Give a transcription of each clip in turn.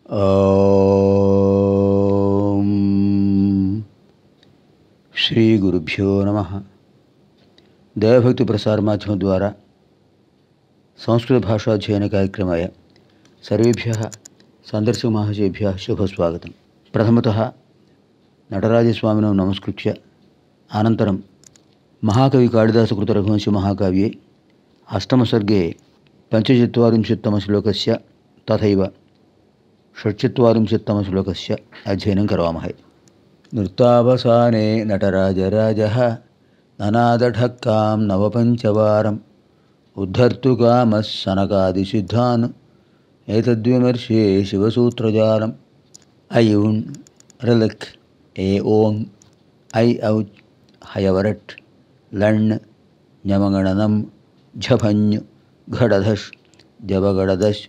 ఓం శ్రీ గురుభ్యో నమ దైవభక్తి ప్రసార మాధ్యమం ద్వారా సంస్కృత భాషాధ్యయన కార్యక్రమాయ సర్వేభ్య సందర్శక మహాశేభ్య శుభస్వాగతం ప్రథమత నటరాజస్వామినం నమస్కృత్య అనంతరం మహాకవి కాళిదాసకృత రఘువంశ మహాకావ్యే అష్టమసర్గే పంచచత్వారింశత్తమశ్లోకస్య తథైవ షట్చత్వారింశత్తమశ్లోకస్య అధ్యయనం కరవామహే నృత్తావసానే నటరాజరాజः ననాదఢక్కాం నవపంచవారం ఉద్ధర్తుకామः సనకాదిసిద్ధాన్ ఏతద్విమర్శే శివసూత్రజాలం ఐ ఉన్ రిలక్ ఏ ఓం ఐ ఔచ్ హయవరట్ లణ్ ஞமகணனம் ఝభஞ్ ఘడధష్ జబగడదష్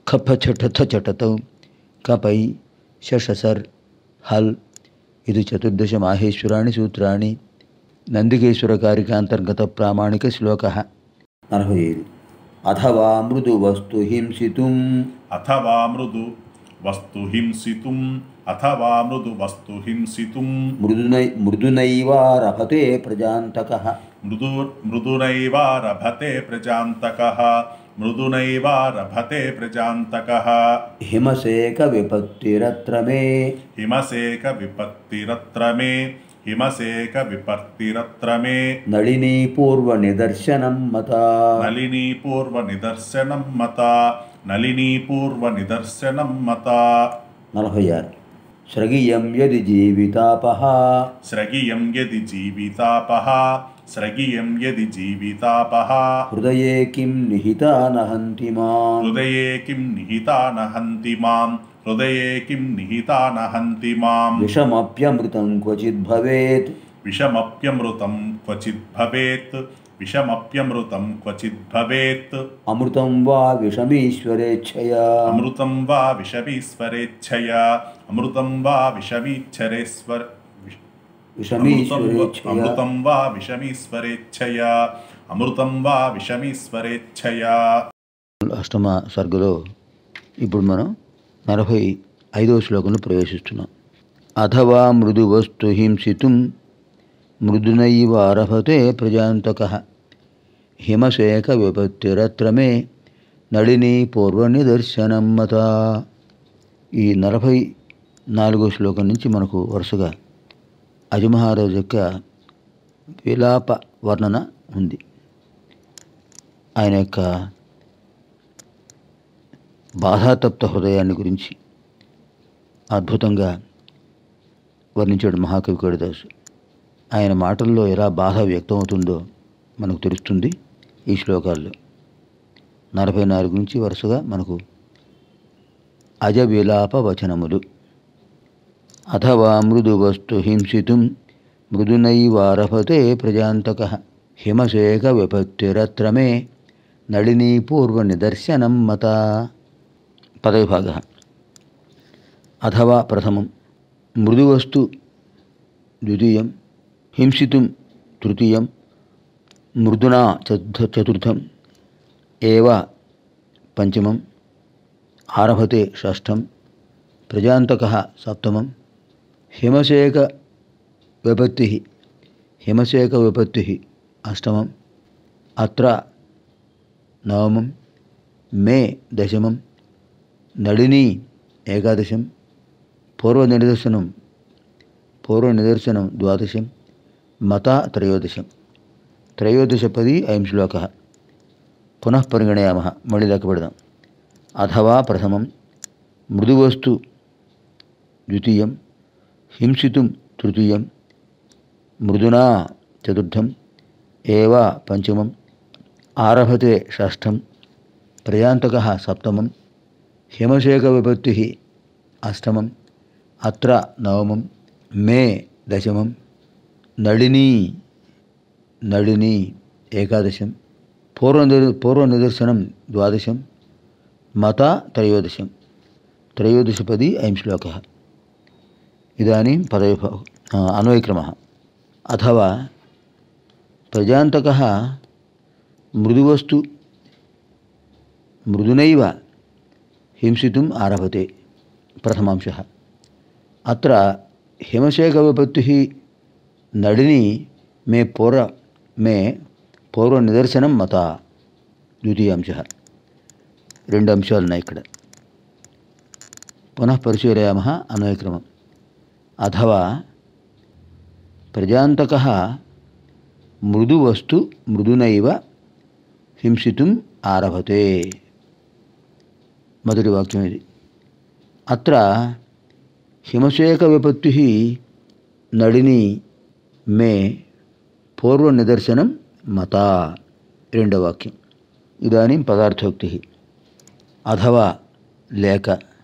ఖపచటథచటతౌ కపై శషసర్ హల్ ఇది చతుర్దశ మాహేశ్వరాణి సూత్రాణి నందికేశ్వర కారికాంతర్గత ప్రామాణిక శ్లోక నలభై ఐదు అథవా మృదు వస్తు హింసితుం అథవా మృదు వస్తు హింసితుం అథవా మృదు వస్తు హింసితుం మృదునై మృదునైవారభతే ప్రజాంతక మృదు మృదునైవారభతే ప్రజాంతకः మృదునైవారభతే ప్రజాంతకः హిమసేక విపత్తిరత్ర మే హిమసేక విపత్తిరత్ర మే హిమసేక విపత్తిరత్ర మే నళినీ పూర్వ నిదర్శనం మత నళినీ పూర్వ నిదర్శనం మత నళినీ పూర్వ నిదర్శనం మత నలభై ఆరు స్రగియం యది జీవితాపహ స్రగియం యది జీవితాపహ స్రగియం యది జీవితాపహ హృదయే కిం నిహితా నహంతి మాం హృదయే కిం నిహితా నహంతి మాం హృదయే కిం నిహితా నహంతి మాం విషమప్యమృతం క్వచిద్ భవేత్ విషమప్యమృతం క్వచిద్ భవేత్ విషమప్యమృతం క్వచిద్ భవేత్ అమృతం వా విషమీశ్వరేచ్ఛయా అమృతం వా విషమీశ్వరేచ్ఛయా అమృతం వా విషమీశ్వరేశ్వర విష- అమృతం వా- విషమీశ్వరేచ్ఛయా అమృతం వా విషమీశ్వరేచ్ఛయా అమృతం వా విషమీశ్వరేచ్ఛయా అష్టమ సర్గలో ఇప్పుడు మనం నలభై ఐదవ శ్లోకంలో ప్రవేశిస్తున్నాం అథవా మృదు వస్తు హింసితుం మృదునైవ అర్హతే ప్రజాంతక హిమశేఖ విపత్తిరత్ర మే నళిని పూర్వ నిదర్శనం మత ఈ నలభై నాలుగో శ్లోకం నుంచి మనకు వరుసగా అజమహారాజు యొక్క విలాప వర్ణన ఉంది ఆయన యొక్క బాధాతప్త హృదయాన్ని గురించి అద్భుతంగా వర్ణించాడు మహాకవి కాళిదాసు ఆయన మాటల్లో ఎలా బాధ వ్యక్తమవుతుందో మనకు తెలుస్తుంది ఈ శ్లోకాల్లో నలభై నాలుగు నుంచి వరుసగా మనకు అజ విలాప వచనములు అథవా మృదు వస్తు హింసితుం మృదునైవారభతే ప్రజాంతక హిమశేఖ విపత్తిరత్ర మే నళినీ పూర్వ నిదర్శనం మత పదవిభాగ అథవా ప్రథమం మృదువస్తు ద్వితీయం హింసితుం తృతీయం మృదునా చతుర్థ చతుర్థం ఏవ పంచమం ఆరభతే షష్ఠం ప్రజాంతక సప్తమం హిమశేక విపత్తి హిమశేక విపత్తి అష్టమం అత్ర నవమం మే దశమం నళిని ఏకాదశం పూర్వ నిదర్శనం పూర్వ నిదర్శనం ద్వాదశం మత త్రయోదశం త్రయోదశపది అయం శ్లోక పునః పరిగణయామ మళ్ళీ లెక్క పెడదాం అథవా ప్రథమం మృదువస్తు ద్వితీయం హింసితుం తృతీయం మృదునా చతుర్థం ఏవ పంచమం ఆరభతే షష్ఠం ప్రయాంతక సప్తమం హిమశేఖ విపత్తి అష్టమం అత్ర నవమం మే దశమం నళిని నళిని ఏకాదశం పూర్వ పూర్వ నిదర్శనం ద్వాదశం మత త్రయోదశం త్రయోదశపది అయం శ్లోక ఇదాनीं పదవిభావ అన్వయక్రమः అథవా ప్రజాంతకः మృదువస్తు మృదునైవ హింసితుం ఆరభతే ప్రథమాంశ అత్ర హిమశేఖవిపత్తి నడిని మే పూర్వ మే పూర్వనిదర్శనం మత ద్వితీయాంశ రెండు అంశాలు ఉన్నాయి ఇక్కడ పునః పరిశీలయామ అన్వయక్రమం అథవా ప్రజాంతక మృదువస్తు మృదునైవ హింసితుం ఆరభతే మొదటి వాక్యం ఇది అత్ర హిమశేఖ విపత్తి నడిని మే పూర్వ నిదర్శనం మత రెండవ వాక్యం ఇదానీం పదార్థోక్తి అథవా లేక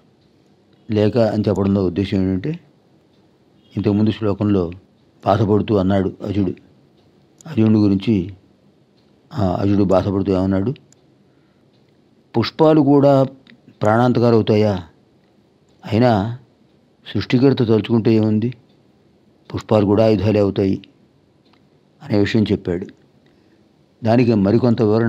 లేక అని చెప్పడంలో ఉద్దేశం ఏంటంటే ఇంతకుముందు శ్లోకంలో బాధపడుతూ అన్నాడు అజుడు అర్జునుడి గురించి ఆ అజుడు బాధపడుతూ ఏమన్నాడు పుష్పాలు కూడా ప్రాణాంతకాలు అవుతాయా అయినా సృష్టికర్త తలుచుకుంటే ఏముంది పుష్పాలు కూడా ఆయుధాలే అవుతాయి అనే విషయం చెప్పాడు దానికి మరికొంత వివరణ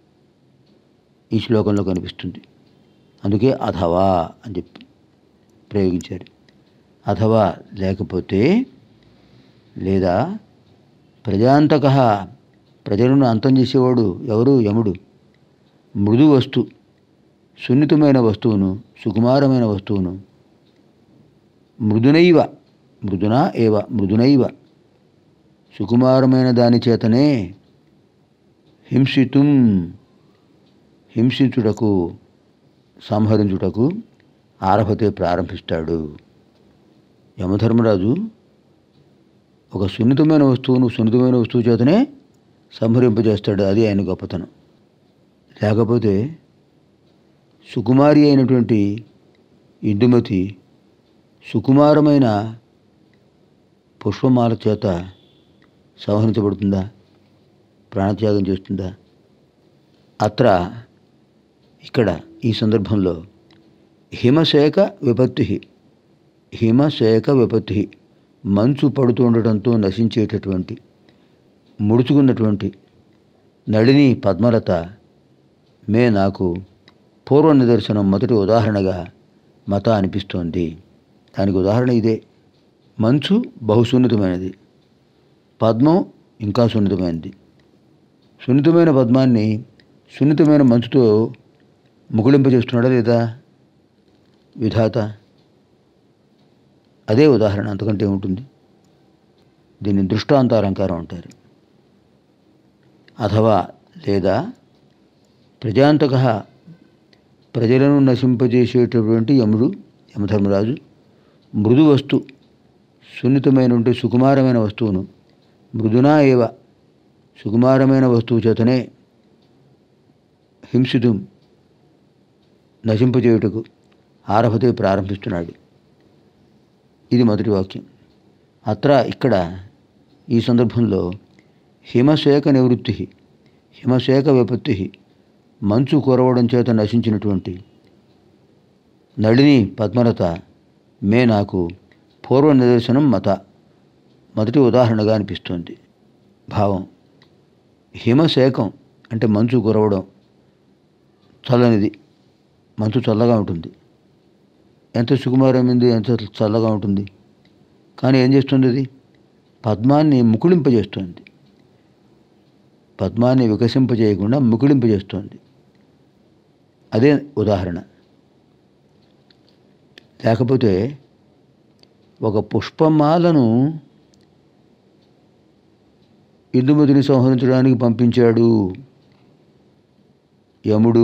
ఈ శ్లోకంలో కనిపిస్తుంది అందుకే అథవా అని చెప్పి ప్రయోగించారు అథవా లేకపోతే లేదా ప్రజాంతక ప్రజలను అంతం చేసేవాడు ఎవరు యముడు మృదు వస్తు సున్నితమైన వస్తువును సుకుమారమైన వస్తువును మృదునైవ మృదునా ఏవ మృదునైవ సుకుమారమైన దాని చేతనే హింసితుం హింసించుటకు సంహరించుటకు ఆరభతే ప్రారంభిస్తాడు యమధర్మరాజు ఒక సున్నితమైన వస్తువును సున్నితమైన వస్తువు చేతనే సంహరింపజేస్తాడు అది ఆయన గొప్పతనం లేకపోతే సుకుమారి అయినటువంటి ఇందుమతి సుకుమారమైన పుష్పమాల చేత సంహరించబడుతుందా ప్రాణత్యాగం చేస్తుందా అత్ర ఇక్కడ ఈ సందర్భంలో హిమశేఖ విపత్తి హిమశేఖ విపత్తి మంచు పడుతూ ఉండటంతో నశించేటటువంటి ముడుచుకున్నటువంటి నళిని పద్మలత మే నాకు పూర్వ నిదర్శనం మొదటి ఉదాహరణగా మత అనిపిస్తోంది దానికి ఉదాహరణ ఇదే మంచు బహు సున్నితమైనది పద్మం ఇంకా సున్నితమైనది సున్నితమైన పద్మాన్ని సున్నితమైన మంచుతో ముగుళింపజేస్తున్నాడా లేదా విధాత అదే ఉదాహరణ అంతకంటే ఉంటుంది దీన్ని దృష్టాంతాలంకారం అంటారు అథవా లేదా ప్రజాంతక ప్రజలను నశింపజేసేటటువంటి యముడు యమధర్మరాజు మృదు వస్తు సున్నితమైన సుకుమారమైన వస్తువును మృదునా ఏవ సుకుమారమైన వస్తువు చేతనే హింసితం నశింపజేయుటకు ఆరభతే ప్రారంభిస్తున్నాడు ఇది మొదటి వాక్యం అత్ర ఇక్కడ ఈ సందర్భంలో హిమశేఖ నివృత్తి హిమశేఖ విపత్తి మంచు కురవడం చేత నశించినటువంటి నళిని పద్మలత మే నాకు పూర్వ నిదర్శనం మత మొదటి ఉదాహరణగా అనిపిస్తుంది భావం హిమశేఖం అంటే మంచు కురవడం చల్లనిది మంచు చల్లగా ఉంటుంది ఎంత సుకుమారమైంది ఎంత చల్లగా ఉంటుంది కానీ ఏం చేస్తుంది అది పద్మాన్ని ముకుళింపజేస్తుంది పద్మాన్ని వికసింపజేయకుండా ముకుళింపజేస్తుంది అదే ఉదాహరణ లేకపోతే ఒక పుష్పమాలను ఇందుమతిని సంహరించడానికి పంపించాడు యముడు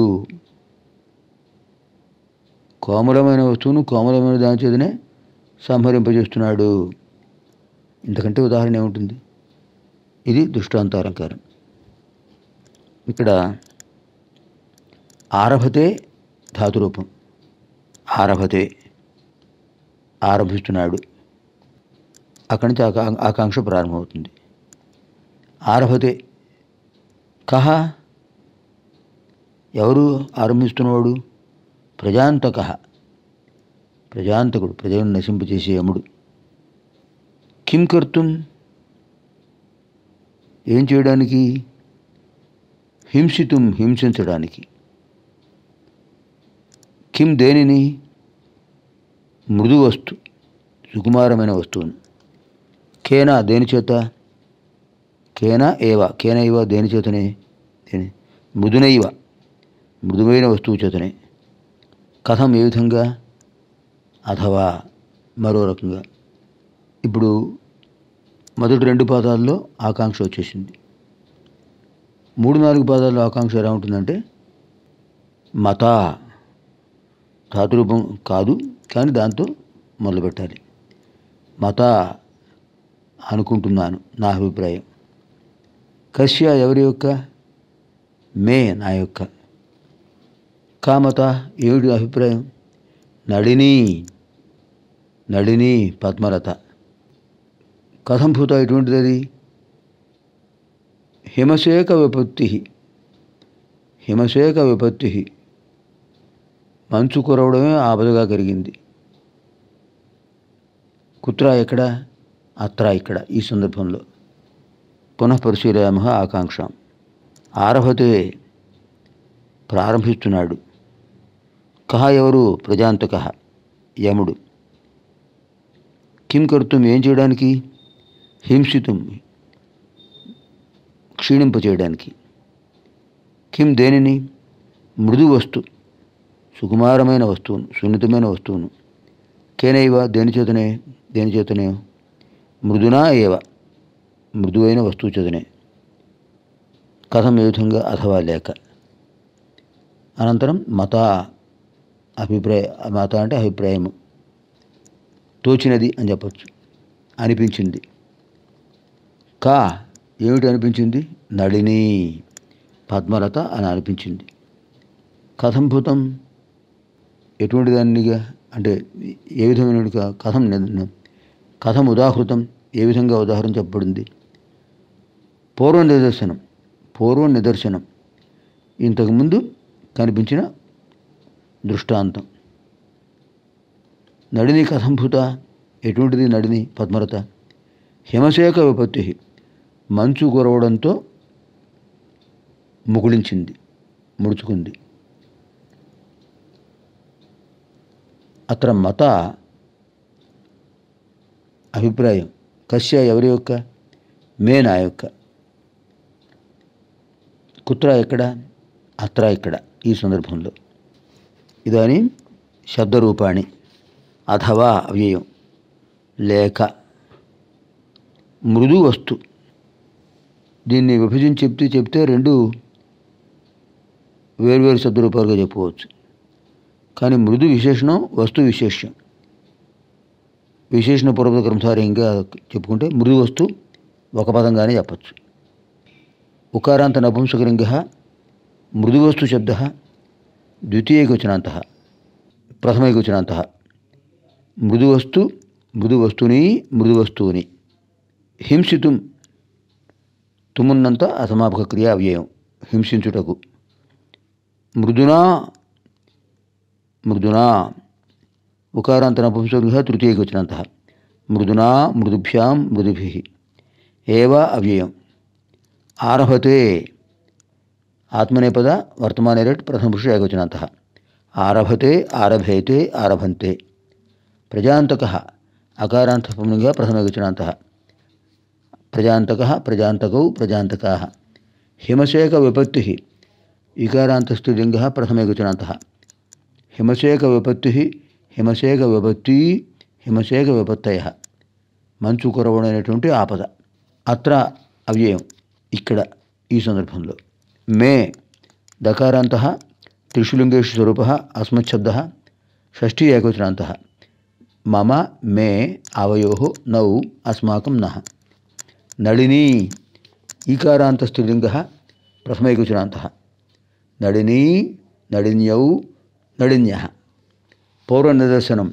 కోమలమైన వస్తువును కోమలమైన దాని చేతనే సంహరింపజేస్తున్నాడు ఇంతకంటే ఉదాహరణ ఏముంటుంది ఇది దృష్టాంతాలంకారం ఇక్కడ ఆరభతే ధాతురూపం ఆరభతే ఆరంభిస్తున్నాడు అక్కడి నుంచి ఆకా ఆకాంక్ష ప్రారంభమవుతుంది ఆరభతే కహ ఎవరు ఆరంభిస్తున్నవాడు ప్రజాంతక ప్రజాంతకుడు ప్రజలను నశింపచేసే యముడు కిం కర్తుం ఏం చేయడానికి హింసితుం హింసించడానికి కిం దేనిని మృదు వస్తు సుకుమారమైన వస్తువును కేన దేని చేత కేన ఏవ కేన ఇవ దేని చేతనే దేని మృదునైవ మృదువైన వస్తువు చేతనే కథం ఏ విధంగా అథవా మరో రకంగా ఇప్పుడు మొదటి రెండు పాదాల్లో ఆకాంక్ష వచ్చేసింది మూడు నాలుగు పాదాల్లో ఆకాంక్ష ఎలా ఉంటుందంటే మత ధాతురూపం కాదు కానీ దాంతో మొదలుపెట్టాలి మత అనుకుంటున్నాను నా అభిప్రాయం కశ్య ఎవరి యొక్క మే నా యొక్క కామత ఏమిటి అభిప్రాయం నళిని నళిని పద్మలత కథం భూత ఎటువంటిది అది హిమశేక విపత్తి హిమశేక విపత్తి మంచు కురవడమే ఆపదగా కలిగింది కుత్ర ఎక్కడ అత్ర ఇక్కడ ఈ సందర్భంలో పునః పరిశీలయామ ఆకాంక్ష ఆరభతే ప్రారంభిస్తున్నాడు కహ ఎవరు ప్రజాంతక యముడు కిం కర్తం ఏం చేయడానికి హింసితం క్షీణింపచేయడానికి కిం దేనిని మృదు వస్తు సుకుమారమైన వస్తువును సున్నితమైన వస్తువును కేనైవ దేని చేతనే దేని చేతనే మృదునా ఏవ మృదువైన వస్తువు చేతనే కథం ఏ విధంగా అథవా లేక అనంతరం మత అభిప్రాయ మత అంటే అభిప్రాయము తోచినది అని చెప్పచ్చు అనిపించింది కా ఏమిటి అనిపించింది నళిని పద్మలత అని అనిపించింది కథం భూతం ఎటువంటి దానిగా అంటే ఏ విధమైన కథం ని- కథం ఉదాహృతం ఏ విధంగా ఉదాహరణ చెప్పబడింది పూర్వ నిదర్శనం పూర్వ నిదర్శనం ఇంతకుముందు కనిపించిన దృష్టాంతం నడిని కథం భూత ఎటువంటిది నడిని పద్మలత హిమశేక విపత్తి మంచు కురవడంతో ముకుళించింది ముడుచుకుంది అత్ర మత అభిప్రాయం కశ్య ఎవరి యొక్క మే నా యొక్క కుత్ర ఎక్కడ అత్ర ఇక్కడ ఈ సందర్భంలో ఇదానీ శబ్దరూపాణి అథవా అవ్యయం లేక మృదు వస్తు దీన్ని విభజించి చెప్తే చెప్తే రెండు వేర్వేరు శబ్దరూపాలుగా చెప్పుకోవచ్చు కానీ మృదు విశేషణం వస్తు విశేష్యం విశేషణ పూర్వక క్రమసారంగా చెప్పుకుంటే మృదు వస్తు ఒక పదంగానే చెప్పచ్చు ఉకారాంత నపుంసకలింగ మృదువస్తు శబ్ద ద్వితీయకవచనాంత ప్రథమైకవచనాంత మృదువస్తు మృదువస్తుని మృదువస్తువుని హింసితుం తుమున్నంత అసమాపక క్రియ అవ్యయం హింసించుటకు మృదునా మృదునా ఉకారాంత నపుంసకలింగ తృతీయకవచనాంత మృదునా మృదుభ్యాం మృదుభి ఏవ అవ్యయం ఆరభతే ఆత్మనేపద వర్తమానే రెట్ ప్రథమ పురుష ఏకవచనాంత ఆరభతే ఆరభేతే ఆరభంతే ప్రజాంతక అకారాంత పుంలింగ ప్రథమ ఏకవచనాంత ప్రజాంతక ప్రజాంతకౌ ప్రజాంతకా హిమశేక విపత్తి ఇకారాంత స్త్రీలింగ ప్రథమ ఏకవచనాంత హిమశేక విపత్తి హిమశేక విపత్తి హిమశేక విపత్తయ మంచు కురవడైనటువంటి ఆపద అత్ర అవ్యయం ఇక్కడ ఈ సందర్భంలో మే దకారాంత త్రిషులింగేషు స్వరూప అస్మచ్చబ్ద షష్ఠీ ఏకవచనాంత మమ మే అవయో నౌ అస్మాకం నః నళినీ ఈకారాంత స్త్రీలింగ ప్రథమైకవచనాంత నళినీ నళిన్యౌ నళిన్య పౌర్వనిదర్శనం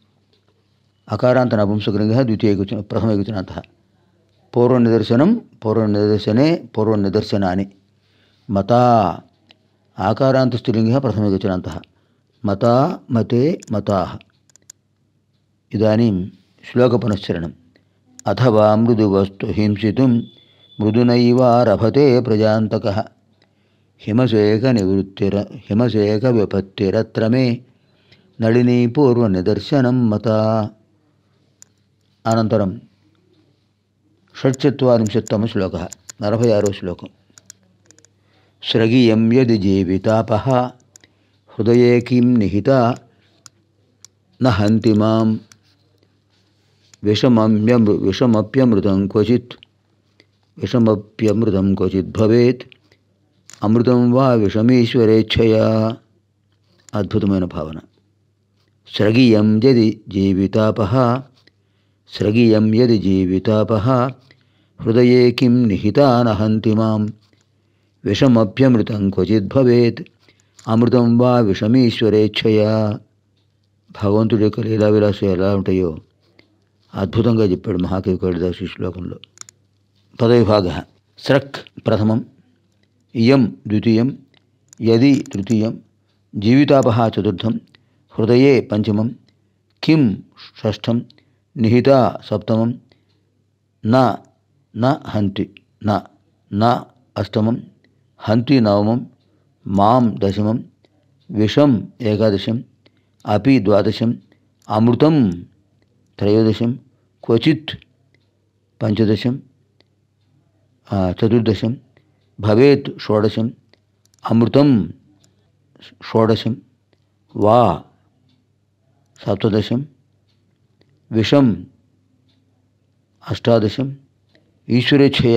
అకారాంత నపుంసకలింగ ద్వితీయకవచన ప్రథమైకవచనాంత పూర్వనిదర్శనం పూర్వనిదర్శనే పూర్వనిదర్శనాని మత ఆకారాంత స్త్రీలింగ ప్రథమగచనాంత మత మతే మతా ఇదానీం శ్లోకపునశ్చరణం అథవా మృదువస్తు హింసితుం మృదునైవారభతే ప్రజాంతక హిమశేక నివృత్తిర హిమశేక విపత్తిరత్ర మే నళినీ పూర్వ నిదర్శనం మత అనంతరం షట్చత్వారింశత్తమ శ్లోక నలభై ఆరో శ్లోకం స్రగియం యది జీవితాప హృదయే కిం నిహిత నహంతి మాం విషమమ్యమృ విషమప్యమృతం క్వచిత్ విషమప్యమృతం క్వచిత్ భవేత్ అమృతం వా విషమీశ్వరేచ్ఛయా అద్భుతమైన భావన స్రగియం యది జీవితాప స్రగియం యది జీవితాప హృదయే కిం నిహితానహంతి మాం విషమభ్యమృతం క్వచిత్ భవేత్ అమృతం వా విషమీశ్వరేచ్ఛయా భగవంతుడి యొక్క లీలా విలాసం ఎలా ఉంటాయో అద్భుతంగా చెప్పాడు మహాకవి కాళిదాసు ఈ శ్లోకంలో పదవిభాగ స్రక్ ప్రథమం ఇయం ద్వితీయం యది తృతీయం జీవితాపహ చతుర్థం హృదయే పంచమం కిం షష్ఠం నిహిత సప్తమం న న హంతి న న అష్టమం హంతి నవమం మాం దశమం విషం ఏకాదశం అపి ద్వాదశం అమృతం త్రయోదశం క్వచిత్ పంచదశం ఆ, చతుర్దశం భవేత్ షోడశం అమృతం షోడశం వా సప్తదశం విషం అష్టాదశం ఈశ్వరేచ్ఛయ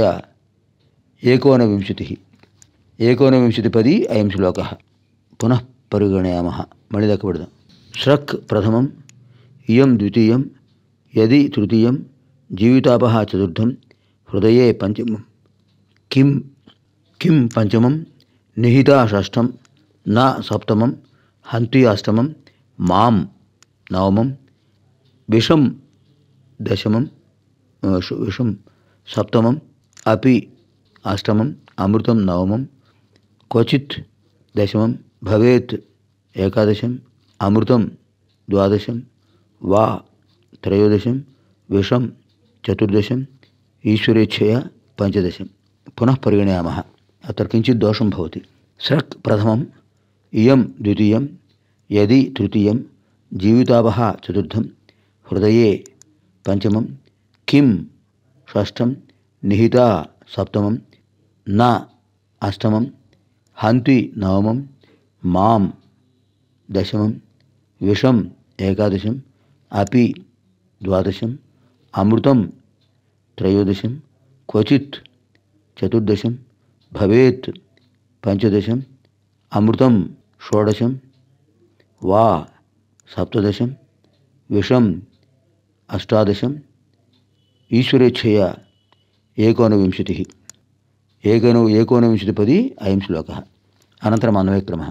ఏకోనవింశతి ఏకోనవింశతిపది అయం శ్లోక పునః పరిగణయామः మళ్ళీ లెక్క పెడదాం స్రక్ ప్రథమం ఇయం ద్వితీయం యది తృతీయం జీవితాపహ చతుర్థం హృదయే పంచమం కిం కిం పంచమం నిహితా షష్ఠం నా సప్తమం హంతి అష్టమం మాం నవమం విషం దశమం ఆ, షు- విషం సప్తమం అపి అష్టమం అమృతం నవమం క్వచిత్ దశమం భవేత్ ఏకాదశం అమృతం ద్వాదశం వా త్రయోదశం విషం చతుర్దశం ఈశ్వరేచ్ఛయ పంచదశం పునః పరిగణయామः అत्र किञ्चित् दोषं भवति स्रक् प्रथमम् इयं द्वितीयं यदि तृतीयं जीवितावः चतुर्थं हृदये पञ्चमं किं षष्ठं निहिता सप्तमं न अष्टमं हन्ति नवमं मां दशमं विषम् एकादशम् अपि द्वादशम् अमृतं त्रयोदशं क्वचित् चतुर्दशं भवेत् पञ्चदशम् अमृतं षोडशं वा सप्तदशं विषम् अष्टादशम् ईश्वरेच्छया एकोनविंशतिः ఏకను ఏకోనవింశతిపది అయం శ్లోక అనంతరం అన్వయక్రమ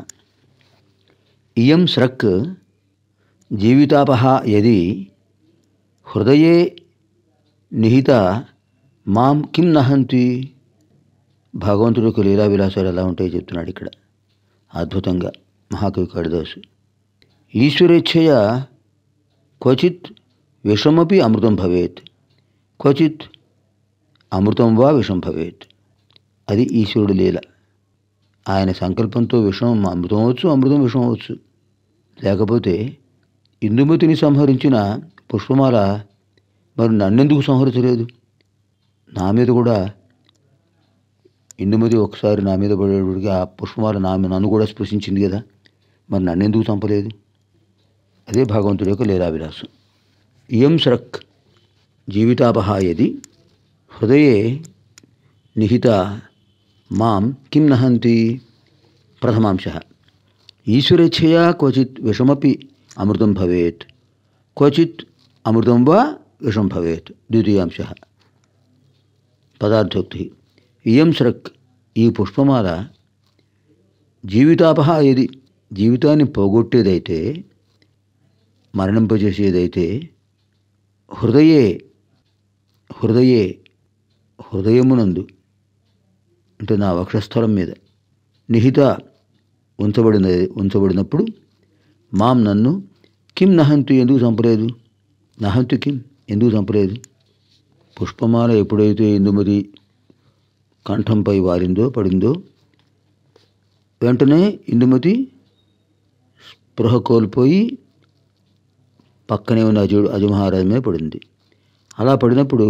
ఇయం స్రక్ జీవితాపహ యది హృదయే నిహిత మాం కిం నహంతి భగవంతుడి యొక్క లీలా విలాసాలు ఎలా ఉంటాయో చెప్తున్నాడు ఇక్కడ అద్భుతంగా మహాకవి కాళిదాసు ఈశ్వరేచ్ఛయ క్వచిత్ విషమపి అమృతం భవేత్ క్వచిత్ అమృతం వా విషం భవేత్ అది ఈశ్వరుడి లీల ఆయన సంకల్పంతో విషం అమృతం అవచ్చు అమృతం విషం అవచ్చు లేకపోతే ఇందుమతిని సంహరించిన పుష్పమాల మరి నన్నెందుకు సంహరించలేదు నా మీద కూడా ఇందుమతి ఒకసారి నా మీద పడేటప్పటికి ఆ పుష్పమాల నా నన్ను కూడా స్పృశించింది కదా మరి నన్నెందుకు చంపలేదు అదే భగవంతుడి యొక్క లీలావిలాసం ఇయం స్రక్ జీవితాపహాయది హృదయే నిహిత మాం కిం నహంతి ప్రథమాంశ ఈశ్వరేచ్ఛయా క్వచిత్ విషమపి అమృతం భవేత్ క్వచిత్ అమృతం వా విషం భవేత్ ద్వితీయాంశ పదార్థోక్తి ఇయం స్రక్ ఈ పుష్పమాల జీవితాపహ ఏది జీవితాన్ని పోగొట్టేదైతే మరణింపజేసేదైతే హృదయే హృదయే హృదయమునందు అంటే నా వక్షస్థలం మీద నిహిత ఉంచబడిన ఉంచబడినప్పుడు మాం నన్ను కిం నహంతు ఎందుకు చంపలేదు నహంతు కిం ఎందుకు చంపలేదు పుష్పమాల ఎప్పుడైతే ఇందుమతి కంఠంపై వారిందో పడిందో వెంటనే ఇందుమతి స్పృహ కోల్పోయి పక్కనే ఉన్న అజుడు అజమహారాజు మీద పడింది అలా పడినప్పుడు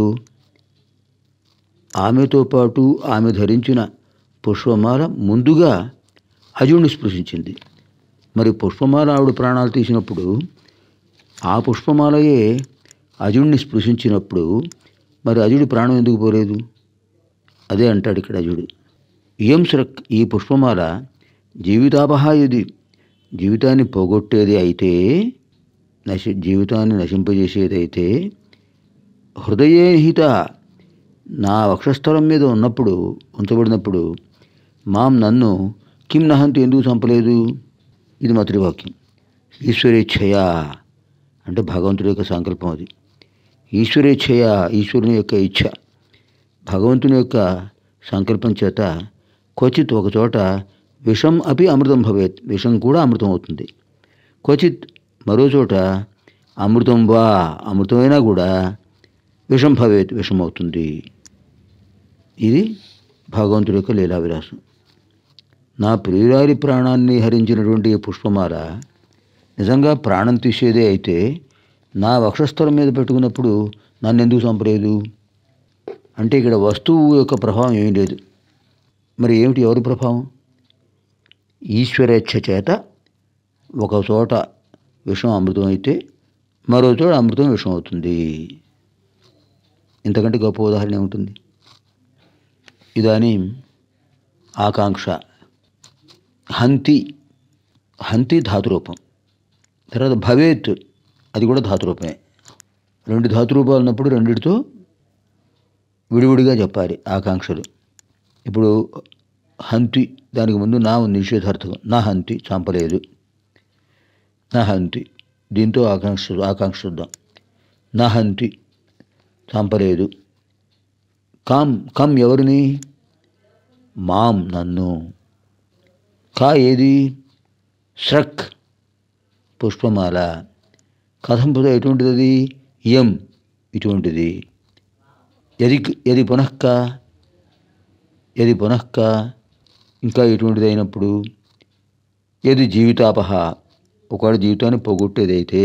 ఆమెతో పాటు ఆమె ధరించిన పుష్పమాల ముందుగా అజుడిని స్పృశించింది మరి పుష్పమాల ఆవిడ ప్రాణాలు తీసినప్పుడు ఆ పుష్పమాలయే అజుడిని స్పృశించినప్పుడు మరి అజుడి ప్రాణం ఎందుకు పోలేదు అదే అంటాడు ఇక్కడ అజుడు ఇయం సృక్ ఈ పుష్పమాల జీవితాపహాయుది జీవితాన్ని పోగొట్టేది అయితే నశి జీవితాన్ని నశింపజేసేది అయితే హృదయే నిహిత నా వక్షస్థలం మీద ఉన్నప్పుడు ఉంచబడినప్పుడు మాం నన్ను కిం నహంతు ఎందుకు చంపలేదు ఇది మాతృవాక్యం ఈశ్వరేచ్ఛయ అంటే భగవంతుడి యొక్క సంకల్పం అది ఈశ్వరేచ్ఛయ ఈశ్వరుని యొక్క ఇచ్ఛ భగవంతుని యొక్క సంకల్పం చేత క్వచిత్ ఒక చోట విషం అపి అమృతం భవేత్ విషం కూడా అమృతం అవుతుంది క్వచిత్ మరో చోట అమృతం వా అమృతమైనా కూడా విషం భవేత్ విషం అవుతుంది ఇది భగవంతుడి యొక్క లీలా విలాసం నా ప్రియురాలి ప్రాణాన్ని హరించినటువంటి ఈ పుష్పమాల నిజంగా ప్రాణం తీసేదే అయితే నా వక్షస్థలం మీద పెట్టుకున్నప్పుడు నన్ను ఎందుకు చంపలేదు అంటే ఇక్కడ వస్తువు యొక్క ప్రభావం ఏమీ లేదు మరి ఏమిటి ఎవరి ప్రభావం ఈశ్వరేచ్ఛ చేత ఒక చోట విషం అమృతం అయితే మరో చోట అమృతం విషం అవుతుంది ఇంతకంటే గొప్ప ఉదాహరణ ఏముంటుంది ఇదానీ ఆకాంక్ష హంతి హంతి ధాతురూపం తర్వాత భవేత్ అది కూడా ధాతురూపమే రెండు ధాతురూపాలు ఉన్నప్పుడు రెండిటితో విడివిడిగా చెప్పాలి ఆకాంక్షలు ఇప్పుడు హంతి దానికి ముందు నా ఉంది నిషేధార్థకం నా హంతి చంపలేదు నా హంతి దీంతో ఆకాంక్ష ఆకాంక్ష చూద్దాం నా హంతి చంపలేదు కాం కం ఎవరిని మాం నన్ను కా ఏది స్రక్ పుష్పమాల కథంపుతో ఎటువంటిది అది యం ఇటువంటిది ఎది ఎది పునఃక ఎది పునఃక ఇంకా ఎటువంటిది అయినప్పుడు ఏది జీవితాపహ ఒకవేళ జీవితాన్ని పోగొట్టేదైతే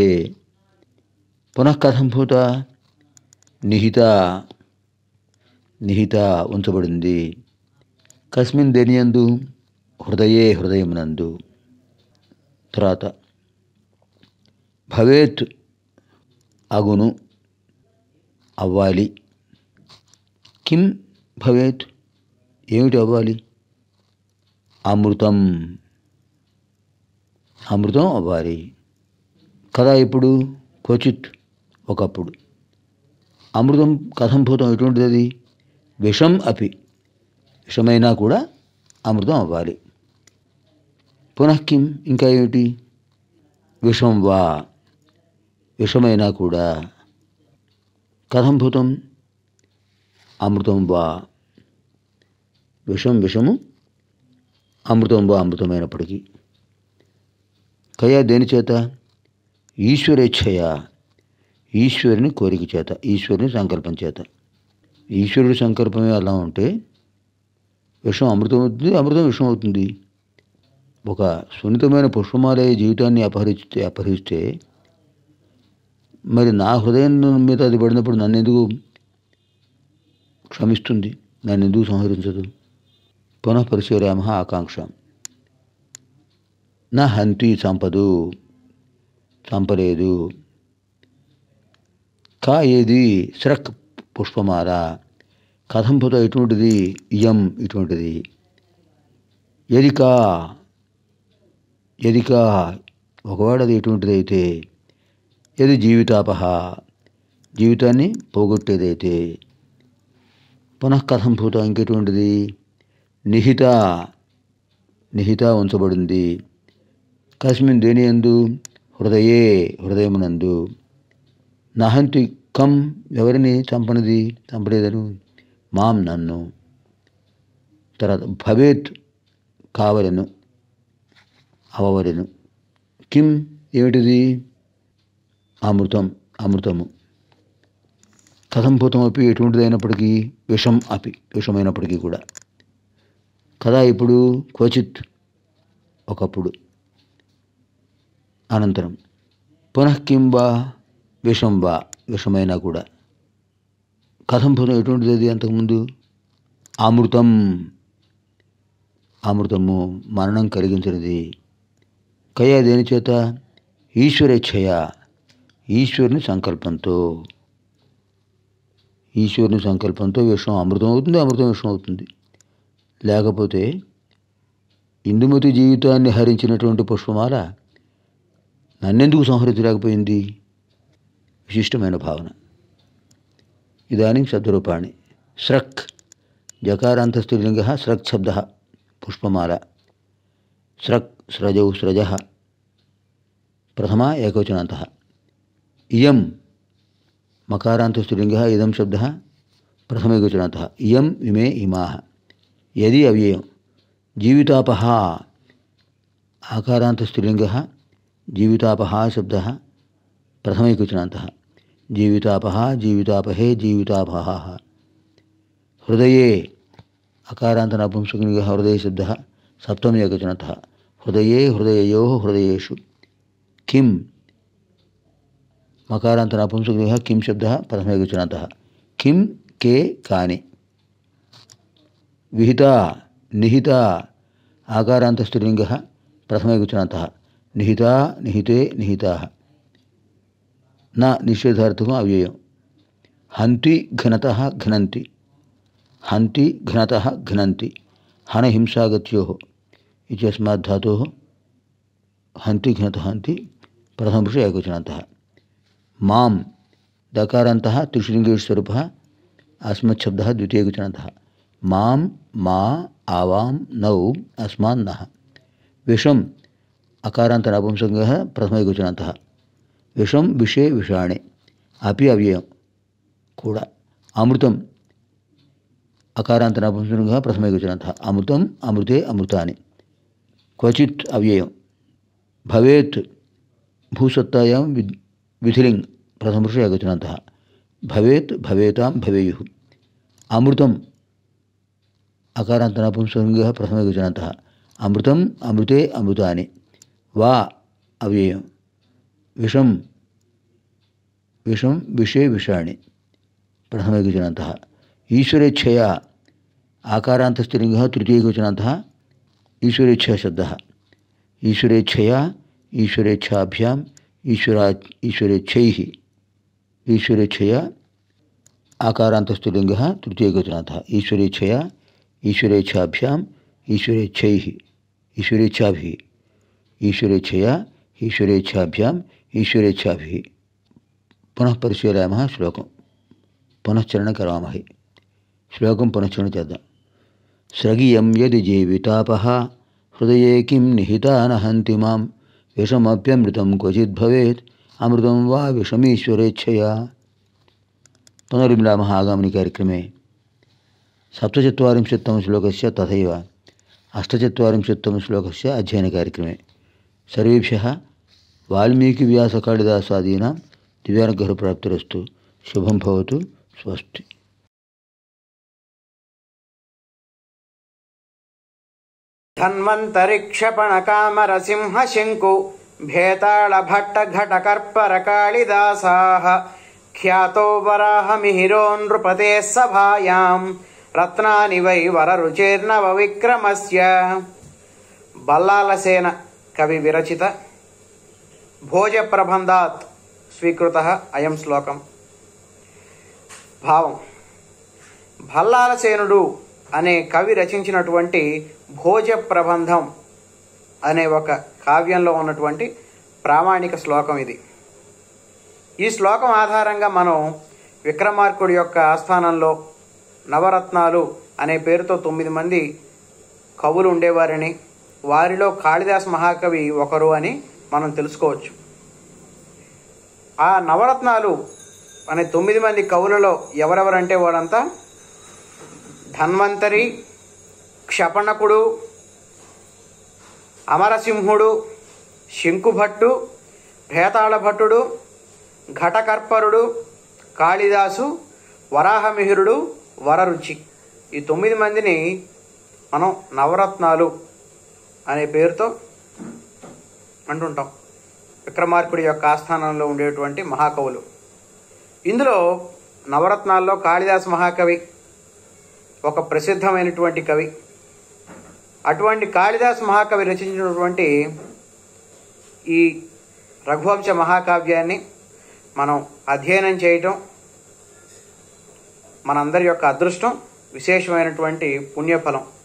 పునఃకథంభూత నిహిత నిహిత ఉంచబడింది కస్మిన్ దేనియందు హృదయే హృదయమునందు తర్వాత భవేత్ అగును అవ్వాలి కిం భవేత్ ఏమిటి అవ్వాలి అమృతం అమృతం అవ్వాలి కదా ఇప్పుడు క్వచిత్ ఒకప్పుడు అమృతం కథంభూతం ఎటువంటిది అది విషం అపి విషమైనా కూడా అమృతం అవ్వాలి పునః కిం ఇంకా ఏమిటి విషం వా విషమైనా కూడా కథంభూతం అమృతం వా విషం విషము అమృతం వా అమృతమైనప్పటికీ కయా దేని చేత ఈశ్వరేచ్ఛయ ఈశ్వరుని కోరిక చేత ఈశ్వరుని సంకల్పం చేత ఈశ్వరుడి సంకల్పమే అలా ఉంటే విషం అమృతం అవుతుంది అమృతం విషం అవుతుంది ఒక సున్నితమైన పుష్పమాలయ జీవితాన్ని అపహరిస్తే అపహరిస్తే మరి నా హృదయం మీద అది పడినప్పుడు నన్ను ఎందుకు క్షమిస్తుంది నన్ను ఎందుకు సంహరించదు పునః పరిశీలయామ ఆకాంక్ష నా హంతి చంపదు చంపలేదు కా ఏది స్రక్ పుష్పమాల కథంపుత ఇటువంటిది ఇయం ఇటువంటిది ఎరికా ఎరికా ఒకవేళ అది ఎటువంటిది అయితే ఏది జీవితాపహ జీవితాన్ని పోగొట్టేదైతే పునః కథంభూత ఇంకెటువంటిది నిహిత నిహిత ఉంచబడింది కస్మిన్ దేని ఎందు హృదయే హృదయమునందు నహంతి కం ఎవరిని చంపనిది చంపలేదను మాం నన్ను తర్వాత భవేత్ కావలను అవవలను కిం ఏమిటిది అమృతం అమృతము కథంభూతం అపి ఎటువంటిది అయినప్పటికీ విషం అపి విషమైనప్పటికీ కూడా కదా ఇప్పుడు క్వచిత్ ఒకప్పుడు అనంతరం పునః కిం వా విషం వా విషమైనా కూడా కథం భూతం ఎటువంటిది అది అంతకుముందు అమృతం అమృతము మరణం కలిగించినది కయ దేని చేత ఈశ్వరేచ్ఛయ ఈశ్వరుని సంకల్పంతో ఈశ్వరుని సంకల్పంతో విషం అమృతం అవుతుంది అమృతం విషం అవుతుంది లేకపోతే ఇందుమతి జీవితాన్ని హరించినటువంటి పుష్పమాల నన్నెందుకు సంహరించలేకపోయింది విశిష్టమైన భావన ఇదానీ శబ్దరూపాణి స్రక్ జకారాంత స్త్రీలింగ స్రక్ శబ్ద పుష్పమాల స్రక్ స్రజౌ స్రజ ప్రథమ ఏకవచనాంత ఇయం మకారాంత స్త్రీలింగ ఇదం శబ్ద ప్రథమ ఏకవచనాంత ఇయం ఇమే ఇమా యది అవ్యయం జీవితాపహ ఆకారాంత స్త్రీలింగ జీవితాపహ శబ్ద ప్రథమ ఏకవచనాంత జీవితాపహ జీవితాపహే జీవితాపహ హృదయే అకారాంత నపుంసకలింగ హృదయ శబ్ద సప్తమ ఏకవచనత హృదయే హృదయయో హృదయేషు కిం మకారాంత నపుంసకలింగ కిం శబ్ద ప్రథమ ఏకవచనత కిం కే కాని విహిత నిహిత ఆకారాంత స్త్రీలింగ ప్రథమ ఏకవచనత నిహిత నిహితే నిహితా न निषेधार्थकम् अव्ययं हन्ति घ्नतः घ्नन्ति हन्ति घ्नतः घ्नन्ति हनहिंसागत्योः इत्यस्मात् धातोः हन्ति घ्नतः हन्ति प्रथमपुरुषे एकवचनान्तः मां दकारान्तः त्रिशृङ्गेश्वरूपः अस्मच्छब्दः द्वितीयवचनान्तः मां मा आवां नौ अस्मान्नः विषम् अकारान्तनपुंसकः प्रथमैकवचनान्तः విషం విషే విషాణి అపి అవ్యయం కూడా అమృతం అకారాంత నపుంసకంగా ప్రథమైకవచనంత అమృతం అమృతే అమృతాని క్వచిత్ అవ్యయం భవేత్ భూసత్తాయాం విద్ విధిలింగ్ ప్రథమపురుష ఏకవచనంత భవేత్ భవేతాం భవేయు అమృతం అకారాంత నపుంసకంగా ప్రథమైకవచనంత అమృతం అమృతే అమృతాని వా అవ్యయం విషం విషం విషే విషాణి ప్రథమైకవచనంత ఈశ్వరేచ్ఛయా ఆకారాంతస్త్రీలింగ తృతీయకవచనంత ఈశ్వరేచ్ఛా శబ్ద ఈశ్వరేచ్ఛయా ఈశ్వరేచ్ఛాభ్యాం ఈశ్వరా ఈశ్వరేచ్ఛై ఈశ్వరేచ్ఛయా ఆకారాంతస్త్రీలింగ తృతీయకవచనంత ఈశ్వరేచ్ఛయా ఈశ్వరేచ్ఛాభ్యాం ఈశ్వరేచ్ఛై ఈశ్వరేచ్ఛాభి ఈశ్వరేచ్ఛయా ఈశ్వరేచ్ఛాభ్యాం ఈశ్వరేచ్ఛాభి పునః పరిశీలయామः శ్లోకం పునశ్చరణ కరామహి శ్లోకం పునశ్చరణ చేద్దాం స్రగియం యది జీవితాపహ హృదయే కిం నిహితా నహంతి మాం విషమప్యమృతం క్వచిద్ భవేత్ అమృతం వా విషమీశ్వరేచ్ఛయా పునర్మిలామः आगामिनि कार्यक्रमे सप्तचत्वारिंशत्तमश्लोकस्य तथैव अष्टचत्वारिंशत्तमश्लोकस्य अध्ययनकार्यक्रमे सर्वेभ्यः वाल्मीकिव्यासकालिदासादीनां दिव्यानुग्रहप्राप्तिरस्तु शुभं भवतु स्वस्ति धन्वन्तरिक्षपणकामरसिंहशङ्कु भेताळभट्टघटकर्परकाळिदासाः ख्यातो वराहमिहिरो नृपतेः सभायां रत्नानि वै वररुचेर्नवविक्रमस्य बल्लालसेन कवि विरचित भोजप्रबन्धात् स्वीकृतः अयं श्लोकम् భావం భల్లాలసేనుడు అనే కవి రచించినటువంటి భోజ ప్రబంధం అనే ఒక కావ్యంలో ఉన్నటువంటి ప్రామాణిక శ్లోకం ఇది ఈ శ్లోకం ఆధారంగా మనం విక్రమార్కుడి యొక్క ఆస్థానంలో నవరత్నాలు అనే పేరుతో తొమ్మిది మంది కవులు ఉండేవారని వారిలో కాళిదాస్ మహాకవి ఒకరు అని మనం తెలుసుకోవచ్చు ఆ నవరత్నాలు అనే తొమ్మిది మంది కవులలో ఎవరెవరంటే వాడంతా ధన్వంతరి క్షపణకుడు అమరసింహుడు శంకుభట్టు భేతాళభట్టుడు ఘటకర్పరుడు కాళిదాసు వరాహమిహిరుడు వరరుచి ఈ తొమ్మిది మందిని మనం నవరత్నాలు అనే పేరుతో అంటుంటాం విక్రమార్కుడి యొక్క ఆస్థానంలో ఉండేటువంటి మహాకవులు ఇందులో నవరత్నాల్లో కాళిదాస మహాకవి ఒక ప్రసిద్ధమైనటువంటి కవి అటువంటి కాళిదాస్ మహాకవి రచించినటువంటి ఈ రఘువంశ మహాకావ్యాన్ని మనం అధ్యయనం చేయటం మనందరి యొక్క అదృష్టం విశేషమైనటువంటి పుణ్యఫలం